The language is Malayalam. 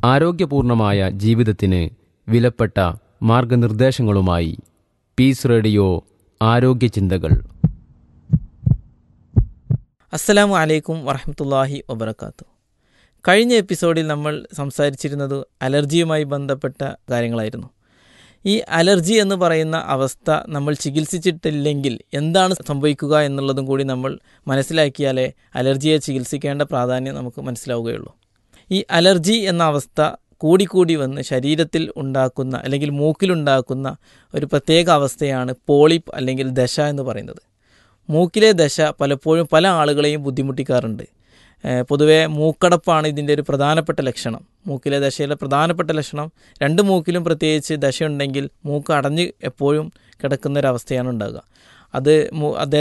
ആരോഗ്യപൂർണമായ ജീവിതത്തിന് വിലപ്പെട്ട മാർഗനിർദ്ദേശങ്ങളുമായി പീസ് റേഡിയോ ആരോഗ്യ ചിന്തകൾ അസ്സലാമു അലൈക്കും വറഹമത്തല്ലാഹി വബർക്കാത്തു കഴിഞ്ഞ എപ്പിസോഡിൽ നമ്മൾ സംസാരിച്ചിരുന്നത് അലർജിയുമായി ബന്ധപ്പെട്ട കാര്യങ്ങളായിരുന്നു ഈ അലർജി എന്ന് പറയുന്ന അവസ്ഥ നമ്മൾ ചികിത്സിച്ചിട്ടില്ലെങ്കിൽ എന്താണ് സംഭവിക്കുക എന്നുള്ളതും കൂടി നമ്മൾ മനസ്സിലാക്കിയാലേ അലർജിയെ ചികിത്സിക്കേണ്ട പ്രാധാന്യം നമുക്ക് മനസ്സിലാവുകയുള്ളൂ ഈ അലർജി എന്ന അവസ്ഥ കൂടിക്കൂടി വന്ന് ശരീരത്തിൽ ഉണ്ടാക്കുന്ന അല്ലെങ്കിൽ മൂക്കിലുണ്ടാക്കുന്ന ഒരു പ്രത്യേക അവസ്ഥയാണ് പോളിപ്പ് അല്ലെങ്കിൽ ദശ എന്ന് പറയുന്നത് മൂക്കിലെ ദശ പലപ്പോഴും പല ആളുകളെയും ബുദ്ധിമുട്ടിക്കാറുണ്ട് ഏഹ് പൊതുവേ മൂക്കടപ്പാണ് ഇതിൻ്റെ ഒരു പ്രധാനപ്പെട്ട ലക്ഷണം മൂക്കിലെ ദശയിലെ പ്രധാനപ്പെട്ട ലക്ഷണം രണ്ട് മൂക്കിലും പ്രത്യേകിച്ച് ദശയുണ്ടെങ്കിൽ മൂക്ക് അടഞ്ഞ് എപ്പോഴും കിടക്കുന്ന ഒരവസ്ഥയാണ് ഉണ്ടാകുക അത് മൂ അദ്ദേഹം